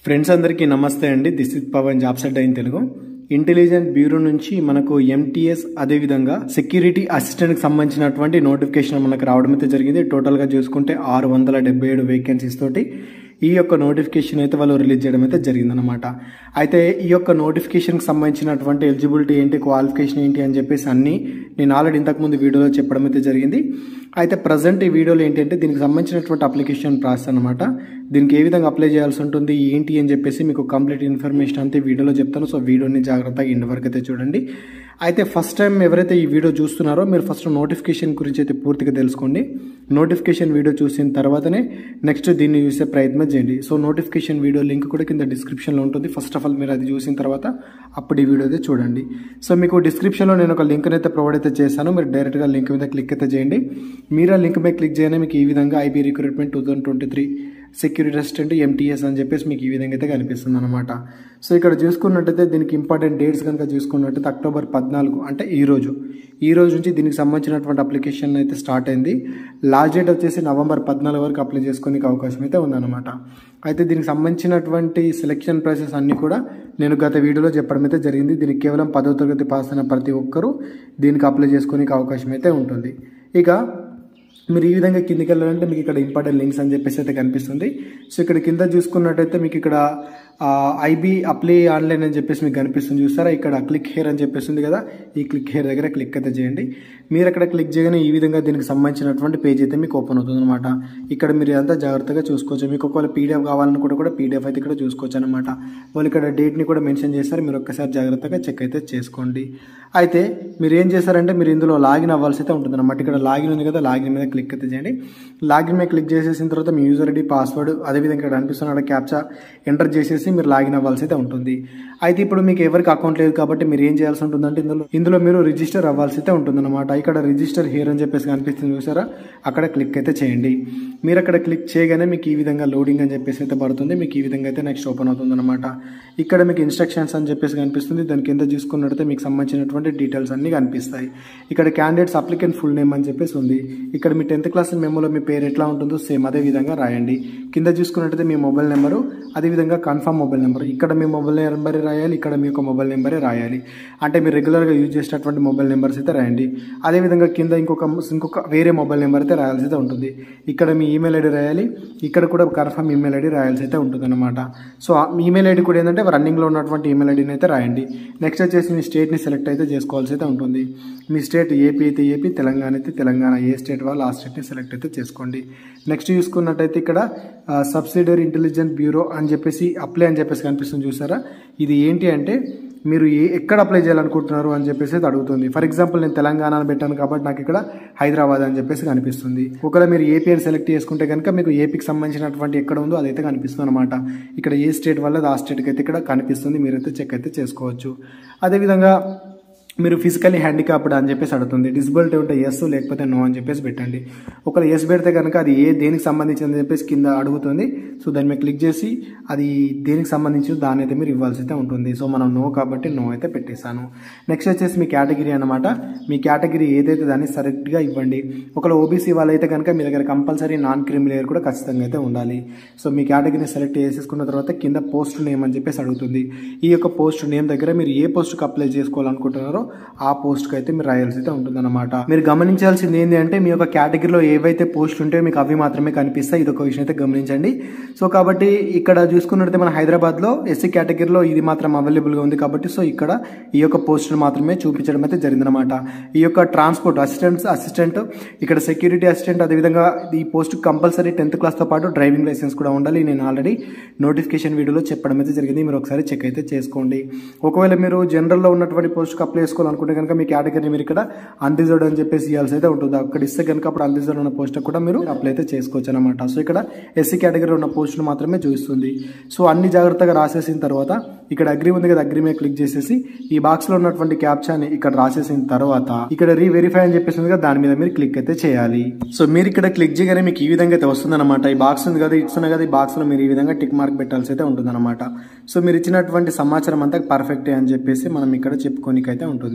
friends అందరికీ నమస్తే అండి this is Pavan job set అయిన తెలుగు ఇంటెలిజెంట్ బ్యూరో నుంచి మనకు ఎంటీఎస్ అదేవిధంగా సెక్యూరిటీ అసిస్టెంట్కి సంబంధించినటువంటి నోటిఫికేషన్ మనకు రావడం అయితే జరిగింది టోటల్గా చూసుకుంటే ఆరు వందల డెబ్బై ఏడు వేకెన్సీస్ తోటి ఈ యొక్క నోటిఫికేషన్ అయితే వాళ్ళు రిలీజ్ చేయడం అయితే జరిగిందనమాట అయితే ఈ యొక్క నోటిఫికేషన్కి సంబంధించినటువంటి ఎలిజిబిలిటీ ఏంటి క్వాలిఫికేషన్ ఏంటి అని చెప్పేసి అన్ని నేను ఆల్రెడీ ఇంతకుముందు వీడియోలో చెప్పడం అయితే జరిగింది అయితే ప్రజెంట్ ఈ వీడియోలో ఏంటంటే దీనికి సంబంధించినటువంటి అప్లికేషన్ ప్రాసెస్ అనమాట దీనికి ఏ విధంగా అప్లై చేయాల్సి ఉంటుంది ఏంటి అని చెప్పేసి మీకు కంప్లీట్ ఇన్ఫర్మేషన్ అంతే వీడియోలో చెప్తాను సో వీడియోని జాగ్రత్తగా ఇంటి వరకు అయితే చూడండి అయితే ఫస్ట్ టైం ఎవరైతే ఈ వీడియో చూస్తున్నారో మీరు ఫస్ట్ నోటిఫికేషన్ గురించి అయితే పూర్తిగా తెలుసుకోండి నోటిఫికేషన్ వీడియో చూసిన తర్వాతనే నెక్స్ట్ దీన్ని చూసే ప్రయత్నం చేయండి సో నోటిఫికేషన్ వీడియో లింక్ కూడా కింద డిస్క్రిప్షన్లో ఉంటుంది ఫస్ట్ ఆఫ్ ఆల్ మీరు అది చూసిన తర్వాత అప్పుడు ఈ వీడియో అయితే చూడండి సో మీకు డిస్క్రిప్షన్లో నేను ఒక లింక్ అయితే ప్రొవైడ్ అయితే చేశాను మీరు డైరెక్ట్గా లింక్ మీద క్లిక్ అయితే చేయండి మీరు ఆ లింక్ మీద క్లిక్ చేయగానే మీకు ఈ విధంగా IB recruitment two thousand twenty three security assistant MTS అని చెప్పేసి మీకు ఈ విధంగా అయితే కనిపిస్తుంది అనమాట సో ఇక్కడ చూసుకున్నట్టయితే దీనికి ఇంపార్టెంట్ డేట్స్ కనుక చూసుకున్నట్టయితే అక్టోబర్ పద్నాలుగు అంటే ఈ రోజు ఈ రోజు నుంచి దీనికి సంబంధించినటువంటి అప్లికేషన్ అయితే స్టార్ట్ అయింది లాస్ట్ డేట్ వచ్చేసి నవంబర్ పద్నాలుగు వరకు అప్లై చేసుకునే అవకాశం అయితే ఉందన్నమాట అయితే దీనికి సంబంధించినటువంటి సెలెక్షన్ ప్రాసెస్ అన్నీ కూడా నేను గత వీడియోలో చెప్పడం అయితే జరిగింది దీనికి కేవలం పదో తరగతి పాస్ అయిన ప్రతి ఒక్కరూ దీనికి అప్లై చేసుకునే అవకాశం అయితే ఉంటుంది ఇక మీరు ఈ విధంగా కిందికి వెళ్ళాలంటే మీకు ఇక్కడ ఇంపార్టెంట్ లింక్స్ అని చెప్పేసి అయితే కనిపిస్తుంది సో ఇక్కడ కింద చూసుకున్నట్టయితే మీకు ఇక్కడ ఐబీ అప్లై ఆన్లైన్ అని చెప్పేసి మీకు కనిపిస్తుంది చూస్తారా ఇక్కడ క్లిక్ హేర్ అని చెప్పేసి ఉంది కదా ఈ క్లిక్ హేర్ దగ్గర క్లిక్ అయితే చేయండి మీరు అక్కడ క్లిక్ చేయగానే ఈ విధంగా దీనికి సంబంధించినటువంటి పేజ్ అయితే మీకు ఓపెన్ అవుతుంది అనమాట ఇక్కడ మీరు అంతా జాగ్రత్తగా చూసుకోవచ్చు మీకు ఒకవేళ పీడిఎఫ్ కావాలనుకుంటే కూడా పీడిఎఫ్ అయితే ఇక్కడ చూసుకోవచ్చు అనమాట వాళ్ళు ఇక్కడ డేట్ని కూడా మెన్షన్ చేస్తారు మీరు ఒక్కసారి జాగ్రత్తగా చెక్ అయితే చేసుకోండి అయితే మీరు ఏం చేశారంటే మీరు ఇందులో లాగిన్ అవ్వాల్సి అయితే ఉంటుంది అనమాట ఇక్కడ లాగిన్ ఉంది కదా లాగిన్ మీద క్లిక్ అయితే చేయండి లాగిన్ మీద క్లిక్ చేసేసిన తర్వాత మీ యూజర్ ఐడి పాస్వర్డ్ అదేవిధంగా ఇక్కడ అనిపిస్తున్న క్యాప్చా ఎంటర్ చేసేసి మీరు లాగిన్ అవ్వాల్సి అయితే ఉంటుంది అయితే ఇప్పుడు మీకు ఎవరికి అకౌంట్ లేదు కాబట్టి మీరు ఏం చేయాల్సి ఉంటుందంటే ఇందులో ఇందులో మీరు రిజిస్టర్ అవ్వాల్సి అయితే ఉంటుందన్నమాట ఇక్కడ రిజిస్టర్ హియర్ అని చెప్పేసి కనిపిస్తుంది చూసారా అక్కడ క్లిక్ అయితే చేయండి మీరు అక్కడ క్లిక్ చేయగానే మీకు ఈ విధంగా లోడింగ్ అని చెప్పేసి అయితే పడుతుంది మీకు ఈ విధంగా అయితే నెక్స్ట్ ఓపెన్ అవుతుంది అనమాట ఇక్కడ మీకు ఇన్స్ట్రక్షన్స్ అని చెప్పేసి కనిపిస్తుంది దాని కింద చూసుకున్నట్టయితే మీకు సంబంధించినటువంటి డీటెయిల్స్ అన్ని కనిపిస్తాయి ఇక్కడ క్యాండిడేట్స్ అప్లికెంట్ ఫుల్ నేమ్ అని చెప్పేసి ఉంది ఇక్కడ మీ టెన్త్ క్లాస్ మెమోలో మీ పేరు ఎట్లా ఉంటుందో సేమ్ అదే విధంగా రాయండి కింద చూసుకున్నట్టయితే మీ మొబైల్ నెంబరు అదేవిధంగా కన్ఫర్మ్ మొబైల్ నెంబర్ ఇక్కడ మీ మొబైల్ నెంబరే రాయాలి ఇక్కడ మీ యొక్క మొబైల్ నెంబరే రాయాలి అంటే మీరు రెగ్యులర్గా యూజ్ చేసేటటువంటి మొబైల్ నెంబర్స్ అయితే రాయండి అదేవిధంగా కింద ఇంకొక ఇంకొక వేరే మొబైల్ నెంబర్ అయితే రాయాల్సి అయితే ఉంటుంది ఇక్కడ మీ ఈమెయిల్ ఐడి రాయాలి ఇక్కడ కూడా కన్ఫర్మ్ ఈమెయిల్ ఐడి రాయాల్సి అయితే ఉంటుంది అనమాట సో ఆ ఈమెయిల్ ఐడి కూడా ఏంటంటే రన్నింగ్లో ఉన్నటువంటి ఈమెయిల్ ఐడిని అయితే రాయండి నెక్స్ట్ వచ్చేసి మీ స్టేట్ని సెలెక్ట్ అయితే చేసుకోవాల్సి అయితే ఉంటుంది మీ స్టేట్ ఏపీ అయితే ఏపీ తెలంగాణ అయితే తెలంగాణ ఏ స్టేట్ వాళ్ళు ఆ స్టేట్ని సెలెక్ట్ అయితే చేసుకోండి నెక్స్ట్ చూసుకున్నట్టయితే ఇక్కడ సబ్సిడరీ ఇంటెలిజెంట్ బ్యూరో అని చెప్పేసి అప్లై అని చెప్పేసి కనిపిస్తుంది చూసారా ఇది ఏంటి అంటే మీరు ఏ ఎక్కడ అప్లై చేయాలనుకుంటున్నారు అని చెప్పేసి అయితే అడుగుతుంది ఫర్ ఎగ్జాంపుల్ నేను తెలంగాణ అని పెట్టాను కాబట్టి నాకు ఇక్కడ హైదరాబాద్ అని చెప్పేసి కనిపిస్తుంది ఒకవేళ మీరు ఏపీ అని సెలెక్ట్ చేసుకుంటే కనుక మీకు ఏపీకి సంబంధించినటువంటి ఎక్కడ ఉందో అదైతే కనిపిస్తుంది అనమాట ఇక్కడ ఏ స్టేట్ వల్ల ఆ స్టేట్కి అయితే ఇక్కడ కనిపిస్తుంది మీరైతే చెక్ అయితే చేసుకోవచ్చు అదేవిధంగా మీరు ఫిజికల్లీ హ్యాండిక్యాప్డ్ అని చెప్పేసి అడుగుతుంది డిసబిలిటీ ఉంటే ఎస్ లేకపోతే నో అని చెప్పేసి పెట్టండి ఒకవేళ ఎస్ పెడితే కనుక అది ఏ దేనికి సంబంధించింది చెప్పేసి కింద అడుగుతుంది సో దాన్ని మీరు క్లిక్ చేసి అది దేనికి సంబంధించి దాని అయితే మీరు ఇవ్వాల్సి అయితే ఉంటుంది సో మనం నో కాబట్టి నో అయితే పెట్టేశాను నెక్స్ట్ వచ్చేసి మీ కేటగిరీ అనమాట మీ కేటగిరీ ఏదైతే దాన్ని సరిగ్గా ఇవ్వండి ఒకవేళ ఓబీసీ వాళ్ళైతే కనుక మీ దగ్గర కంపల్సరీ నాన్ క్రిమిలేయర్ కూడా ఖచ్చితంగా అయితే ఉండాలి సో మీ కేటగిరీని సెలెక్ట్ చేసేసుకున్న తర్వాత కింద పోస్ట్ నేమ్ అని చెప్పేసి అడుగుతుంది ఈ యొక్క పోస్ట్ నేమ్ దగ్గర మీరు ఏ పోస్ట్కి అప్లై చేసుకోవాలనుకుంటున్నారో ఆ పోస్ట్కి అయితే మీరు రాయాల్సి అయితే ఉంటుందన్నమాట మీరు గమనించాల్సింది ఏంటి అంటే మీ యొక్క కేటగిరీలో ఏవైతే పోస్టులు ఉంటాయో మీకు అవి మాత్రమే కనిపిస్తాయి ఇది ఒక విషయం అయితే గమనించండి సో కాబట్టి ఇక్కడ చూసుకున్నట్లయితే మన హైదరాబాద్లో ఎస్సీ కేటగిరీలో ఇది మాత్రం అవైలబుల్గా ఉంది కాబట్టి సో ఇక్కడ ఈ యొక్క పోస్టులు మాత్రమే చూపించడం అయితే జరిగిందనమాట ఈ యొక్క ట్రాన్స్పోర్ట్ అసిస్టెంట్స్ అసిస్టెంట్ ఇక్కడ సెక్యూరిటీ అసిస్టెంట్ అదేవిధంగా ఈ పోస్ట్ కంపల్సరీ టెన్త్ క్లాస్తో పాటు డ్రైవింగ్ లైసెన్స్ కూడా ఉండాలి నేను ఆల్రెడీ నోటిఫికేషన్ వీడియోలో చెప్పడం అయితే జరిగింది మీరు ఒకసారి చెక్ అయితే చేసుకోండి ఒకవేళ మీరు జనరల్లో ఉన్నటువంటి పోస్ట్కి అప్లై చేసుకోవాలనుకుంటే కనుక మీ కేటగిరీ మీరు ఇక్కడ అన్రిజర్వ్డ్ అని చెప్పేసి ఇవ్వాల్సి అయితే ఉంటుంది అక్కడ ఇస్తే కనుక అప్పుడు అన్రిజర్వ్డ్ ఉన్న పోస్ట్ కూడా మీరు అప్లై అయితే చేసుకోవచ్చు అనమాట సో ఇక్కడ ఎస్సీ కేటగిరీ ఉన్న పోస్టులు మాత్రమే చూపిస్తుంది సో అన్ని జాగ్రత్తగా రాసేసిన తర్వాత ఇక్కడ అగ్రి ఉంది కదా అగ్రి మీద క్లిక్ చేసేసి ఈ బాక్స్ లో ఉన్నటువంటి క్యాప్చాని ఇక్కడ రాసేసిన తర్వాత ఇక్కడ రీ వెరిఫై అని చెప్పేసి ఉంది కదా దాని మీద మీరు క్లిక్ అయితే చేయాలి సో మీరు ఇక్కడ క్లిక్ చేయగానే మీకు ఈ విధంగా అయితే వస్తుంది అనమాట ఈ బాక్స్ ఉంది కదా ఇస్తున్న కదా ఈ బాక్స్ లో మీరు ఈ విధంగా టిక్ మార్క్ పెట్టాల్సి అయితే ఉంటుంది అనమాట సో మీరు ఇచ్చినటువంటి సమాచారం అంతా పర్ఫెక్టే అని చెప్పేసి మనం ఇక్కడ చెప్పుకోనికైతే ఉంటుంది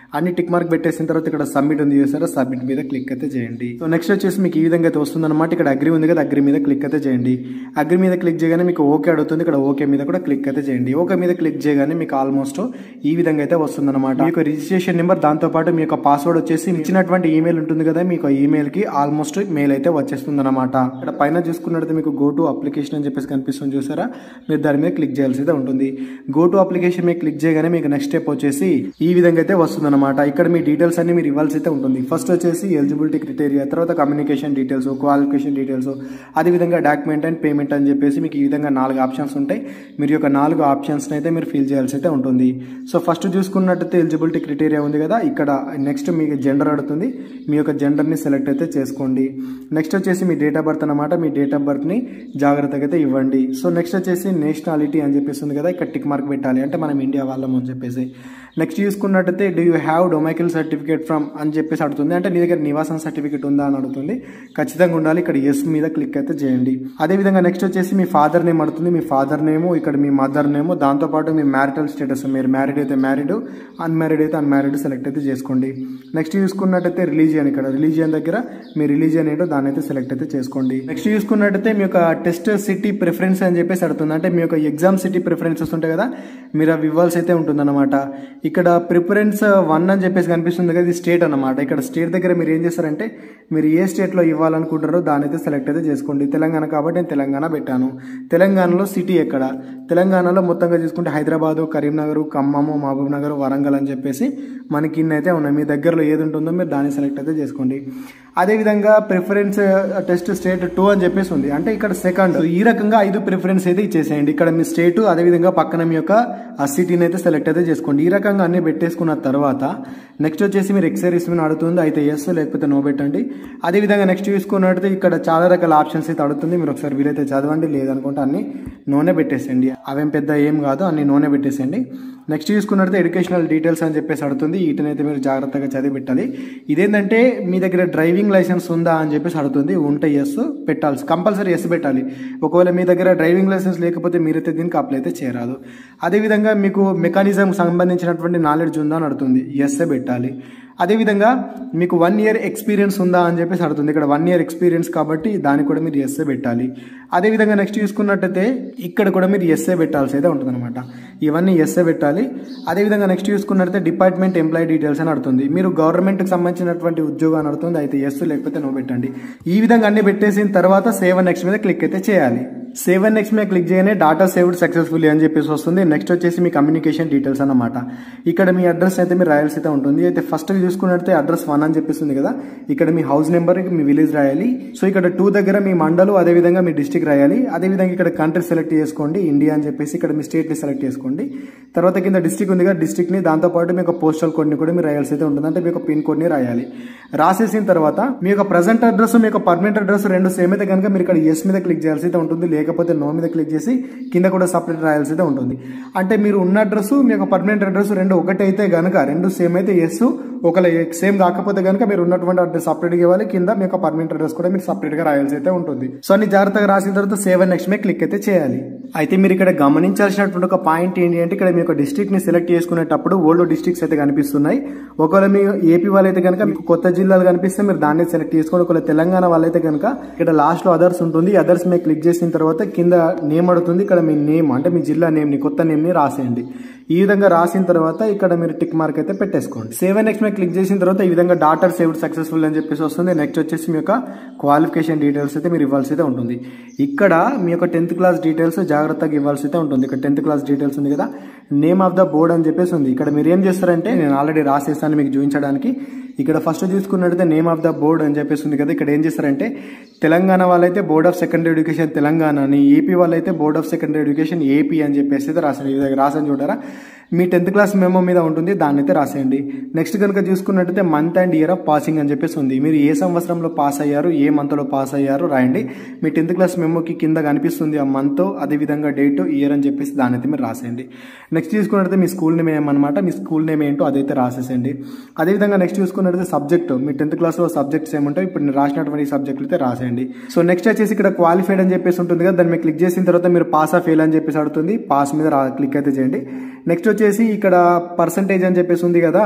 అన్ని టిక్ మార్క్ పెట్టేసిన తర్వాత ఇక్కడ సబ్మిట్ ఉంది చూసారా సబ్మిట్ మీద క్లిక్ అయితే చేయండి సో నెక్స్ట్ వచ్చేసి మీకు ఈ విధంగా అయితే వస్తుంది అనమాట ఇక్కడ అగ్రి ఉంది కదా అగ్రి మీద క్లిక్ అయితే చేయండి అగ్రి మీద క్లిక్ చేయగానే మీకు ఓకే అడుగుతుంది ఇక్కడ ఓకే మీద కూడా క్లిక్ అయితే చేయండి ఓకే మీద క్లిక్ చేయగానే మీకు ఆల్మోస్ట్ ఈ విధంగా అయితే వస్తుంది అనమాట మీకు రిజిస్ట్రేషన్ నెంబర్ దాంతో పాటు మీ యొక్క పాస్వర్డ్ వచ్చేసి ఇచ్చినటువంటి ఈమెయిల్ ఉంటుంది కదా మీకు ఈమెయిల్ కి ఆల్మోస్ట్ మెయిల్ అయితే వచ్చేస్తుంది అనమాట ఇక్కడ పైన చూసుకున్నట్టు మీకు గో టు అప్లికేషన్ అని చెప్పేసి కనిపిస్తుంది చూసారా మీరు దాని మీద క్లిక్ చేయాల్సి అయితే ఉంటుంది గో టు అప్లికేషన్ మీద క్లిక్ చేయగానే మీకు నెక్స్ట్ స్టెప్ వచ్చేసి ఈ విధంగా అయితే వస్తుంది అనమాట ఇక్కడ మీ డీటెయిల్స్ అన్ని మీరు ఇవ్వాల్సి అయితే ఉంటుంది ఫస్ట్ వచ్చేసి ఎలిజిబిలిటీ క్రిటేరియా తర్వాత కమ్యూనికేషన్ డీటెయిల్స్ క్వాలిఫికేషన్ డీటెయిల్స్ అదేవిధంగా డాక్యుమెంట్ అండ్ పేమెంట్ అని చెప్పేసి మీకు ఈ విధంగా నాలుగు ఆప్షన్స్ ఉంటాయి మీరు యొక్క నాలుగు ఆప్షన్స్ని అయితే మీరు ఫిల్ చేయాల్సి అయితే ఉంటుంది సో ఫస్ట్ చూసుకున్నట్టయితే ఎలిజిబిలిటీ క్రిటేరియా ఉంది కదా ఇక్కడ నెక్స్ట్ మీకు జెండర్ అడుగుతుంది మీ యొక్క జెండర్ని సెలెక్ట్ అయితే చేసుకోండి నెక్స్ట్ వచ్చేసి మీ డేట్ ఆఫ్ బర్త్ అనమాట మీ డేట్ ఆఫ్ బర్త్ని జాగ్రత్తగా అయితే ఇవ్వండి సో నెక్స్ట్ వచ్చేసి నేషనాలిటీ అని చెప్పేసి ఉంది కదా ఇక్కడ టిక్ మార్క్ పెట్టాలి అంటే మనం ఇండియా వాళ్ళం అని చెప్పేసి నెక్స్ట్ చూసుకున్నట్టయితే do you have domicile certificate from అని చెప్పేసి అడుగుతుంది అంటే నీ దగ్గర నివాసం సర్టిఫికేట్ ఉందా అని అడుగుతుంది ఖచ్చితంగా ఉండాలి ఇక్కడ ఎస్ మీద క్లిక్ అయితే చేయండి అదేవిధంగా నెక్స్ట్ వచ్చేసి మీ ఫాదర్ నేమ్ అడుగుతుంది మీ ఫాదర్ నేము ఇక్కడ మీ మదర్ నేము దాంతోపాటు మీ మ్యారిటల్ స్టేటస్ మీరు మ్యారీడ్ అయితే మ్యారీడ్ అన్మ్యారీడ్ అయితే అన్మ్యారీడ్ సెలెక్ట్ అయితే చేసుకోండి నెక్స్ట్ చూసుకున్నట్టయితే రిలీజియన్ ఇక్కడ రిలీజియన్ దగ్గర మీ రిలీజియన్ ఏంటో దాన్ని అయితే సెలెక్ట్ అయితే చేసుకోండి నెక్స్ట్ చూసుకున్నట్టయితే మీ యొక్క టెస్ట్ సిటీ ప్రిఫరెన్స్ అని చెప్పేసి అడుగుతుంది అంటే మీ యొక్క ఎగ్జామ్ సిటీ ప్రిఫరెన్సెస్ ఉంటాయి కదా మీరు అవి ఇవ్వాల్సి అయితే ఉంటుందన్నమాట ఇక్కడ ప్రిఫరెన్స్ వన్ అని చెప్పేసి కనిపిస్తుంది కదా ఇది స్టేట్ అనమాట ఇక్కడ స్టేట్ దగ్గర మీరు ఏం చేస్తారంటే మీరు ఏ స్టేట్లో ఇవ్వాలనుకుంటారో దాని అయితే సెలెక్ట్ అయితే చేసుకోండి తెలంగాణ కాబట్టి నేను తెలంగాణ పెట్టాను తెలంగాణలో సిటీ ఎక్కడ తెలంగాణలో మొత్తంగా చూసుకుంటే హైదరాబాదు కరీంనగర్ ఖమ్మము మహబూబ్ నగర్ వరంగల్ అని చెప్పేసి మనకి ఇన్ని అయితే ఉన్నాయి మీ దగ్గరలో ఏది ఉంటుందో మీరు దాన్ని సెలెక్ట్ అయితే చేసుకోండి అదేవిధంగా ప్రిఫరెన్స్ టెస్ట్ స్టేట్ టూ అని చెప్పేసి ఉంది అంటే ఇక్కడ సెకండ్ ఈ రకంగా ఐదు ప్రిఫరెన్స్ అయితే ఇచ్చేసేయండి ఇక్కడ మీ స్టేట్ అదేవిధంగా పక్కన మీ యొక్క ఆ సిటీని అయితే సెలెక్ట్ అయితే చేసుకోండి ఈ రకంగా అన్ని పెట్టేసుకున్న తర్వాత నెక్స్ట్ వచ్చేసి మీరు ఎక్సైజ్ మీద అడుగుతుంది అయితే ఎస్ లేకపోతే నో పెట్టండి అదేవిధంగా నెక్స్ట్ చూసుకున్నట్టయితే ఇక్కడ చాలా రకాల ఆప్షన్స్ అయితే అడుగుతుంది మీరు ఒకసారి వీలైతే చదవండి లేదనుకుంటే అన్ని నూనె పెట్టేసేయండి అవేం పెద్ద ఏం కాదు అన్ని నూనె పెట్టేసేయండి నెక్స్ట్ చూసుకున్నట్టయితే ఎడ్యుకేషనల్ డీటెయిల్స్ అని చెప్పేసి అడుగుతుంది వీటినైతే మీరు జాగ్రత్తగా చదివి పెట్టాలి ఇదేంటంటే మీ దగ్గర డ్రైవింగ్ లైసెన్స్ ఉందా అని చెప్పేసి అడుగుతుంది ఉంటే ఎస్ పెట్టాల్సి కంపల్సరీ ఎస్ పెట్టాలి ఒకవేళ మీ దగ్గర డ్రైవింగ్ లైసెన్స్ లేకపోతే మీరైతే దీనికి అప్లై అయితే చేయరాదు అదేవిధంగా మీకు మెకానిజం సంబంధించినటువంటి నాలెడ్జ్ ఉందా అని అడుగుతుంది ఎస్ఏ పెట్టాలి అదేవిధంగా మీకు వన్ ఇయర్ ఎక్స్పీరియన్స్ ఉందా అని చెప్పేసి అడుగుతుంది ఇక్కడ వన్ ఇయర్ ఎక్స్పీరియన్స్ కాబట్టి దానికి కూడా మీరు ఎస్ఏ పెట్టాలి అదేవిధంగా నెక్స్ట్ చూసుకున్నట్టయితే ఇక్కడ కూడా మీరు ఎస్ఏ పెట్టాల్సి అయితే ఉంటుందన్నమాట ఇవన్నీ ఎస్ఏ పెట్టాలి అదేవిధంగా నెక్స్ట్ చూసుకున్నట్టయితే డిపార్ట్మెంట్ ఎంప్లాయీ డీటెయిల్స్ అని అడుగుతుంది మీరు గవర్నమెంట్కి సంబంధించినటువంటి ఉద్యోగాన్ని అడుగుతుంది అయితే ఎస్ లేకపోతే నో పెట్టండి ఈ విధంగా అన్ని పెట్టేసిన తర్వాత సేవ్ నెక్స్ట్ మీద క్లిక్ అయితే చేయాలి సేవ్ అండ్ నెక్స్ట్ మీద క్లిక్ చేయగానే డాటా సేవ్డ్ సక్సెస్ఫుల్లీ అని చెప్పేసి వస్తుంది నెక్స్ట్ వచ్చేసి మీ కమ్యూనికేషన్ డీటెయిల్స్ అన్నమాట ఇక్కడ మీ అడ్రస్ అయితే మీరు రాయాల్సి అయితే ఉంటుంది అయితే ఫస్ట్ చూసుకున్నట్టే అడ్రస్ వన్ అని చెప్పేస్తుంది కదా ఇక్కడ మీ హౌస్ నెంబర్ మీ విలేజ్ రాయాలి సో ఇక్కడ టూ దగ్గర మీ మండలు అదేవిధంగా మీ డిస్టిక్ రాయాలి అదేవిధంగా ఇక్కడ కంట్రీ సెలెక్ట్ చేసుకోండి ఇండియా అని చెప్పేసి ఇక్కడ మీ స్టేట్ని సెలెక్ట్ చేసుకోండి తర్వాత కింద డిస్టిక్ ఉంది కదా డిస్టిక్ని దాంతోపాటు మీ యొక్క పోస్టల్ కోడ్ని కూడా మీరు రాయాల్సి అయితే ఉంటుంది అంటే మీ యొక్క పిన్ కోడ్ని రాయాలి రాసేసిన తర్వాత మీ యొక్క ప్రజెంట్ అడ్రస్ మీ యొక్క పర్మనెంట్ అడ్రస్ రెండు సేమ్ అయితే కనుక మీరు ఇక్కడ ఎస్ మీద క్లిక్ చేయాల్సి అయితే ఉంటుంది లేకపోతే నో మీద క్లిక్ చేసి కింద కూడా సపరేట్ రాయాల్సి అయితే ఉంటుంది అంటే మీరు ఉన్న అడ్రస్ మీ యొక్క పర్మనెంట్ అడ్రస్ రెండు ఒకటి అయితే కనుక రెండు సేమ్ అయితే ఎస్ ఒకవేళ సేమ్ కాకపోతే కనుక మీరు ఉన్నటువంటి అడ్రస్ సపరేట్గా ఇవ్వాలి కింద మీ యొక్క పర్మనెంట్ అడ్రస్ కూడా మీరు సపరేట్గా రాయాల్సి అయితే ఉంటుంది సో అన్ని జాగ్రత్తగా రాసిన తర్వాత సేవ్ అండ్ నెక్స్ట్ మీద క్లిక్ అయితే చేయాలి అయితే మీరు ఇక్కడ గమనించాల్సినటువంటి ఒక పాయింట్ ఏంటి అంటే ఇక్కడ మీ యొక్క డిస్ట్రిక్ట్ ని సెలెక్ట్ చేసుకునేటప్పుడు ఓల్డ్ డిస్ట్రిక్ట్స్ అయితే కనిపిస్తున్నాయి ఒకవేళ మీ ఏపీ వాళ్ళైతే కనుక మీకు కొత్త జిల్లాలు కనిపిస్తే మీరు దాన్ని సెలెక్ట్ చేసుకోండి ఒకవేళ తెలంగాణ వాళ్ళైతే కనుక ఇక్కడ లాస్ట్ లో అదర్స్ ఉంటుంది అదర్స్ మీద క్లిక్ చేసిన తర్వాత కింద నేమ్ అడుగుతుంది ఇక్కడ మీ నేమ్ అంటే మీ జిల్లా నేమ్ ని కొత్త నేమ్ ని రాసేయండి ఈ విధంగా రాసిన తర్వాత ఇక్కడ మీరు టిక్ మార్క్ అయితే పెట్టేసుకోండి సేవ్ అండ్ నెక్స్ట్ మీద క్లిక్ చేసిన తర్వాత ఈ విధంగా డాటర్ సేవ్డ్ సక్సెస్ఫుల్ అని చెప్పేసి వస్తుంది నెక్స్ట్ వచ్చేసి మీ యొక్క క్వాలిఫికేషన్ డీటెయిల్స్ అయితే మీరు ఇవ్వాల్సి అయితే ఉంటుంది ఇక్కడ మీ యొక్క టెన్త్ క్లాస్ డీటెయిల్స్ జాగ్రత్తగా ఇవ్వాల్సి అయితే ఉంటుంది ఇక్కడ టెన్త్ క్లాస్ డీటెయిల్స్ ఉంది కదా నేమ్ ఆఫ్ ద బోర్డ్ అని చెప్పేసి ఉంది ఇక్కడ మీరు ఏం చేస్తారంటే నేను ఆల్రెడీ రాసేస్తాను మీకు చూపించడానికి ఇక్కడ ఫస్ట్ చూసుకున్నట్టయితే నేమ్ ఆఫ్ ద బోర్డ్ అని చెప్పేసి ఉంది కదా ఇక్కడ ఏం చేస్తారంటే తెలంగాణ వాళ్ళైతే board of secondary education Telangana అని ఏపీ వాళ్ళైతే board of secondary education AP అని చెప్పేసి అయితే రాసాను ఈ విధంగా రాసని చూడారా మీ టెన్త్ క్లాస్ మెమో మీద ఉంటుంది దాన్ని అయితే రాసేయండి నెక్స్ట్ కనుక చూసుకున్నట్టయితే month and year of passing అని చెప్పేసి ఉంది మీరు ఏ సంవత్సరంలో పాస్ అయ్యారు ఏ మంత్లో పాస్ అయ్యారు రాయండి మీ టెన్త్ క్లాస్ మెమోకి కింద కనిపిస్తుంది ఆ మంత్ అదేవిధంగా డేట్ ఇయర్ అని చెప్పేసి దాని అయితే మీరు రాసేయండి నెక్స్ట్ చూసుకున్నట్టయితే మీ స్కూల్ నేమ్ ఏమన్నమాట మీ స్కూల్ నేమ్ ఏంటో అదైతే రాసేసేయండి అదేవిధంగా నెక్స్ట్ చూసుకున్నట్టయితే సబ్జెక్ట్ మీ టెన్త్ క్లాస్లో సబ్జెక్ట్స్ ఏముంటాయి ఇప్పుడు నేను రాసినటువంటి సబ్జెక్టులు అయితే రాసేయండి సో నెక్స్ట్ వచ్చేసి ఇక్కడ క్వాలిఫైడ్ అని చెప్పేసి ఉంటుంది కదా దాన్ని మీరు క్లిక్ చేసిన తర్వాత మీరు పాస్ ఆ ఫెయిల్ అని చెప్పేసి అడుగుతుంది పాస్ మీద క్లిక్ అయితే చేయండి నెక్స్ట్ వచ్చేసి ఇక్కడ పర్సంటేజ్ అని చెప్పేసి ఉంది కదా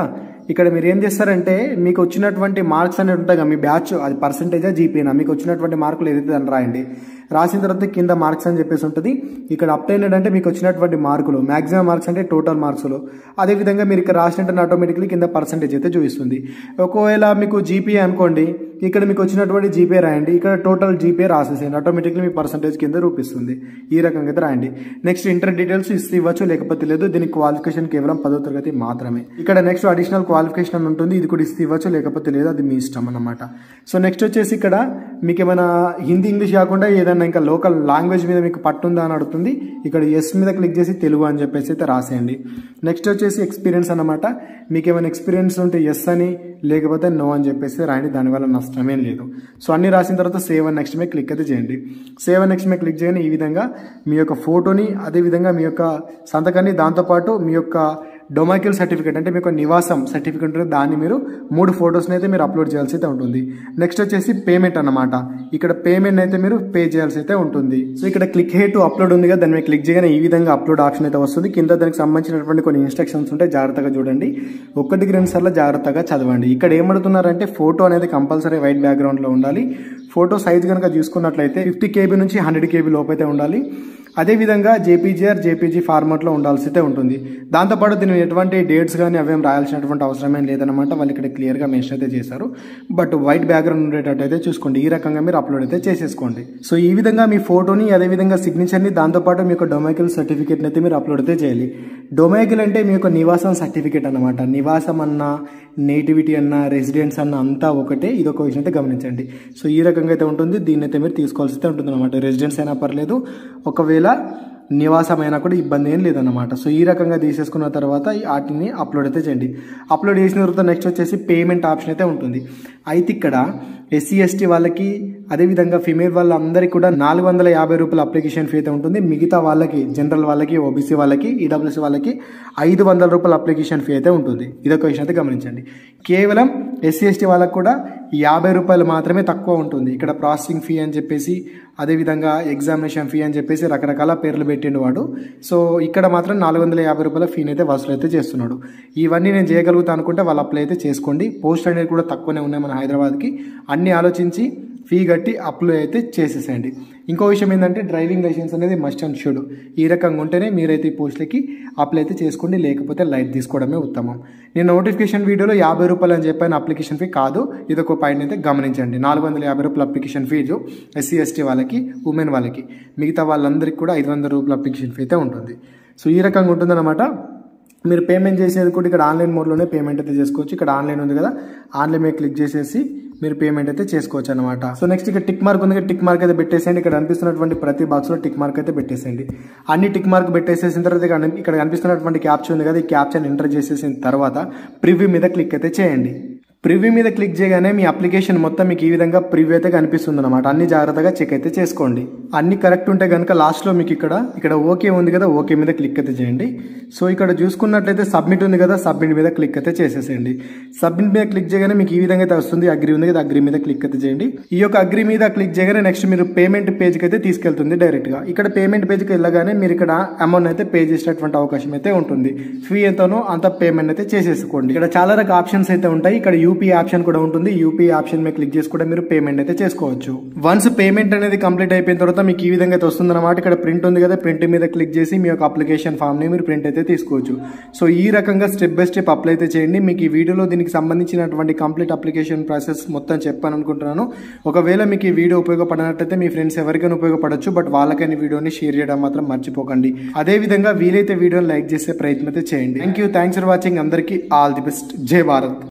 ఇక్కడ మీరు ఏం చేస్తారంటే మీకు వచ్చినటువంటి మార్క్స్ అనేవి ఉంటాయి కదా మీ బ్యాచ్ అది పర్సంటేజా జీపీనా మీకు వచ్చినటువంటి మార్కులు ఏదైతే దాన్ని రాయండి రాసిన తర్వాత కింద మార్క్స్ అని చెప్పేసి ఉంటుంది ఇక్కడ అప్టైనడ్ అంటే మీకు వచ్చినటువంటి మార్కులు మాక్సిమం మార్క్స్ అంటే టోటల్ మార్క్స్లో అదేవిధంగా మీరు ఇక్కడ రాసినట్టు ఆటోమేటిక్లీ కింద పర్సంటేజ్ అయితే చూపిస్తుంది ఒకవేళ మీకు జీపీ అనుకోండి ఇక్కడ మీకు వచ్చినటువంటి జీపే రాయండి ఇక్కడ టోటల్ జీపే రాసేసేయండి ఆటోమేటిక్లీ మీ పర్సంటేజ్ కింద రూపిస్తుంది ఈ రకంగా అయితే రాయండి నెక్స్ట్ ఇంటర్ డీటెయిల్స్ ఇస్తే ఇవ్వచ్చు లేకపోతే లేదు దీనికి క్వాలిఫికేషన్ కేవలం పదో తరగతి మాత్రమే ఇక్కడ నెక్స్ట్ అడిషనల్ క్వాలిఫికేషన్ అని ఉంటుంది ఇది కూడా ఇస్తే ఇవ్వచ్చు లేకపోతే లేదు అది మీ ఇష్టం అన్నమాట సో నెక్స్ట్ వచ్చేసి ఇక్కడ మీకు ఏమైనా హిందీ ఇంగ్లీష్ కాకుండా ఏదైనా ఇంకా లోకల్ లాంగ్వేజ్ మీద మీకు పట్టుందా అని అడుగుతుంది ఇక్కడ ఎస్ మీద క్లిక్ చేసి తెలుగు అని చెప్పేసి అయితే రాసేయండి నెక్స్ట్ వచ్చేసి ఎక్స్పీరియన్స్ అన్నమాట మీకు ఏమైనా ఎక్స్పీరియన్స్ ఉంటే ఎస్ అని లేకపోతే నో అని చెప్పేసి రాయండి దానివల్ల నష్టమేం లేదు సో అన్ని రాసిన తర్వాత సేవ్ అండ్ నెక్స్ట్ మీద క్లిక్ అయితే చేయండి సేవ్ అండ్ నెక్స్ట్ మీద క్లిక్ చేయని ఈ విధంగా మీ యొక్క ఫోటోని అదేవిధంగా మీ యొక్క సంతకాన్ని దాంతోపాటు మీ యొక్క డొమైకిల్ సర్టిఫికేట్ అంటే మీకు నివాసం సర్టిఫికేట్ ఉంటుంది దాన్ని మీరు మూడు ఫొటోస్ని అయితే మీరు అప్లోడ్ చేయాల్సి అయితే ఉంటుంది నెక్స్ట్ వచ్చేసి పేమెంట్ అన్నమాట ఇక్కడ పేమెంట్ అయితే మీరు పే చేయాల్సి అయితే ఉంటుంది సో ఇక్కడ క్లిక్ హే టు అప్లోడ్ ఉంది కదా దాని మీద క్లిక్ చేయగానే ఈ విధంగా అప్లోడ్ ఆప్షన్ అయితే వస్తుంది కింద దానికి సంబంధించినటువంటి కొన్ని ఇన్స్ట్రక్షన్స్ ఉంటాయి జాగ్రత్తగా చూడండి ఒక్కటికి రెండు సార్లు జాగ్రత్తగా చదవండి ఇక్కడ ఏమడుతున్నారంటే ఫోటో అనేది కంపల్సరీ వైట్ బ్యాక్గ్రౌండ్లో ఉండాలి ఫోటో సైజ్ కనుక చూసుకున్నట్లయితే ఫిఫ్టీ కేబీ నుంచి హండ్రెడ్ కేబీ లోపు అయితే ఉండాలి అదేవిధంగా జేపీజీఆర్ జేపీజీ ఫార్మాట్లో ఉండాల్సి అయితే ఉంటుంది దాంతోపాటు దీని ఎటువంటి డేట్స్ కానీ అవేం రాయాల్సినటువంటి అవసరమేం లేదనమాట వాళ్ళు ఇక్కడ క్లియర్గా మెన్షన్ అయితే చేశారు బట్ వైట్ బ్యాక్గ్రౌండ్ ఉండేటట్టు అయితే చూసుకోండి ఈ రకంగా మీరు అప్లోడ్ అయితే చేసేసుకోండి సో ఈ విధంగా మీ ఫోటోని అదేవిధంగా సిగ్నేచర్ని దాంతోపాటు మీ యొక్క డొమైకిల్ సర్టిఫికేట్ని అయితే మీరు అప్లోడ్ అయితే చేయాలి డొమైకిల్ అంటే మీ యొక్క నివాసం సర్టిఫికేట్ అనమాట నివాసం అన్న నేటివిటీ అన్న రెసిడెన్స్ అన్న అంతా ఒకటే ఇది ఒక విషయం అయితే గమనించండి సో ఈ రకంగా అయితే ఉంటుంది దీన్ని అయితే మీరు తీసుకోవాల్సి అయితే ఉంటుంది అనమాట రెసిడెన్స్ అయినా పర్లేదు ఒకవేళ నివాసమైనా కూడా ఇబ్బంది ఏం లేదన్నమాట సో ఈ రకంగా తీసేసుకున్న తర్వాత వాటిని అప్లోడ్ అయితే చేయండి అప్లోడ్ చేసిన తర్వాత నెక్స్ట్ వచ్చేసి పేమెంట్ ఆప్షన్ అయితే ఉంటుంది అయితే ఇక్కడ ఎస్సీ ఎస్టీ వాళ్ళకి అదేవిధంగా ఫిమేల్ వాళ్ళందరికీ కూడా నాలుగు వందల యాభై రూపాయల అప్లికేషన్ ఫీ అయితే ఉంటుంది మిగతా వాళ్ళకి జనరల్ వాళ్ళకి ఓబీసీ వాళ్ళకి ఈడబ్ల్యూసీ వాళ్ళకి ఐదు వందల రూపాయల అప్లికేషన్ ఫీ అయితే ఉంటుంది ఇదొక విషయం అయితే గమనించండి కేవలం ఎస్సీ ఎస్టీ వాళ్ళకి కూడా యాభై రూపాయలు మాత్రమే తక్కువ ఉంటుంది ఇక్కడ ప్రాసెసింగ్ ఫీ అని చెప్పేసి అదేవిధంగా ఎగ్జామినేషన్ ఫీ అని చెప్పేసి రకరకాల పేర్లు పెట్టిండు వాడు సో ఇక్కడ మాత్రం నాలుగు వందల యాభై రూపాయల ఫీని అయితే వసూలు అయితే చేస్తున్నాడు ఇవన్నీ నేను చేయగలుగుతా అనుకుంటే వాళ్ళు అప్లై అయితే చేసుకోండి పోస్ట్ అనేది కూడా తక్కువనే ఉన్నాయి మన హైదరాబాద్కి అన్ని ఆలోచించి ఫీ కట్టి అప్లై అయితే చేసేసేయండి ఇంకో విషయం ఏంటంటే డ్రైవింగ్ లైసెన్స్ అనేది మస్ట్ అండ్ షుడ్ ఈ రకంగా ఉంటేనే మీరైతే ఈ పోస్టులకి అప్లై అయితే చేసుకోండి లేకపోతే లైట్ తీసుకోవడమే ఉత్తమం నేను నోటిఫికేషన్ వీడియోలో యాభై రూపాయలు అని చెప్పాను అప్లికేషన్ ఫీ కాదు ఇది ఒక పాయింట్ అయితే గమనించండి నాలుగు వందల యాభై రూపాయల అప్లికేషన్ ఫీజు ఎస్సీ ఎస్టీ వాళ్ళకి ఉమెన్ వాళ్ళకి మిగతా వాళ్ళందరికీ కూడా ఐదు వందల రూపాయల అప్లికేషన్ ఫీ అయితే ఉంటుంది సో ఈ రకంగా ఉంటుందన్నమాట మీరు పేమెంట్ చేసేది కూడా ఇక్కడ ఆన్లైన్ మోడ్లోనే పేమెంట్ అయితే చేసుకోవచ్చు ఇక్కడ ఆన్లైన్ ఉంది కదా ఆన్లైన్ మీద క్లిక్ చేసేసి మీరు పేమెంట్ అయితే చేసుకోవచ్చు అనమాట సో నెక్స్ట్ ఇక్కడ టిక్ మార్క్ ఉంది టిక్ మార్క్ అయితే పెట్టేసేయండి ఇక్కడ కనిపిస్తున్నటువంటి ప్రతి బాక్స్లో టిక్ మార్క్ అయితే పెట్టేసేయండి అన్ని టిక్ మార్క్ పెట్టేసేసిన తర్వాత ఇక్కడ ఇక్కడ కనిపిస్తున్నటువంటి క్యాప్చర్ ఉంది కదా ఈ క్యాప్చర్ ఎంటర్ చేసేసిన తర్వాత ప్రివ్యూ మీద క్లిక్ అయితే చేయండి ప్రివ్యూ మీద క్లిక్ చేయగానే మీ అప్లికేషన్ మొత్తం మీకు ఈ విధంగా ప్రివ్యూ అయితే కనిపిస్తుంది అనమాట అన్ని జాగ్రత్తగా చెక్ అయితే చేసుకోండి అన్ని కరెక్ట్ ఉంటే కనుక లాస్ట్లో మీకు ఇక్కడ ఇక్కడ ఓకే ఉంది కదా ఓకే మీద క్లిక్ అయితే చేయండి సో ఇక్కడ చూసుకున్నట్లయితే సబ్మిట్ ఉంది కదా సబ్మిట్ మీద క్లిక్ అయితే చేసేసేయండి సబ్మిట్ మీద క్లిక్ చేయగానే మీకు ఈ విధంగా అయితే వస్తుంది అగ్రి ఉంది కదా అగ్రి మీద క్లిక్ అయితే చేయండి ఈ యొక్క అగ్రి మీద క్లిక్ చేయగానే నెక్స్ట్ మీరు పేమెంట్ పేజ్కి అయితే తీసుకెళ్తుంది డైరెక్ట్గా ఇక్కడ పేమెంట్ పేజ్కి వెళ్ళగానే మీరు ఇక్కడ అమౌంట్ అయితే పే చేసేటటువంటి అవకాశం అయితే ఉంటుంది ఫీ ఎంతనో అంత పేమెంట్ అయితే చేసేసుకోండి ఇక్కడ చాలా రకాల ఆప్షన్స్ అయితే ఉంటాయి ఇక్కడ యూపీఐ ఆప్షన్ కూడా ఉంటుంది యూపీఐ ఆప్షన్ మీద క్లిక్ చేసి కూడా మీరు పేమెంట్ అయితే చేసుకోవచ్చు వన్స్ పేమెంట్ అనేది కంప్లీట్ అయిపోయిన తర్వాత మీకు ఈ విధంగా అయితే వస్తుంది అనమాట ఇక్కడ ప్రింట్ ఉంది కదా ప్రింట్ మీద క్లిక్ చేసి మీ యొక్క అప్లికేషన్ ఫామ్ ని మీరు ప్రింట్ అయితే తీసుకోవచ్చు సో ఈ రకంగా స్టెప్ బై స్టెప్ అప్లై అయితే చేయండి మీకు ఈ వీడియోలో దీనికి సంబంధించినటువంటి కంప్లీట్ అప్లికేషన్ ప్రాసెస్ మొత్తం చెప్పాను అనుకుంటున్నాను ఒకవేళ మీకు ఈ వీడియో ఉపయోగపడినట్టయితే మీ ఫ్రెండ్స్ ఎవరికైనా ఉపయోగపడచ్చు బట్ వాళ్ళకైనా వీడియోని షేర్ చేయడం మాత్రం మర్చిపోకండి అదే విధంగా వీలైతే వీడియోని లైక్ చేసే ప్రయత్నం అయితే చేయండి thank you thanks for watching అందరికీ ఆల్ ది బెస్ట్ జై భారత్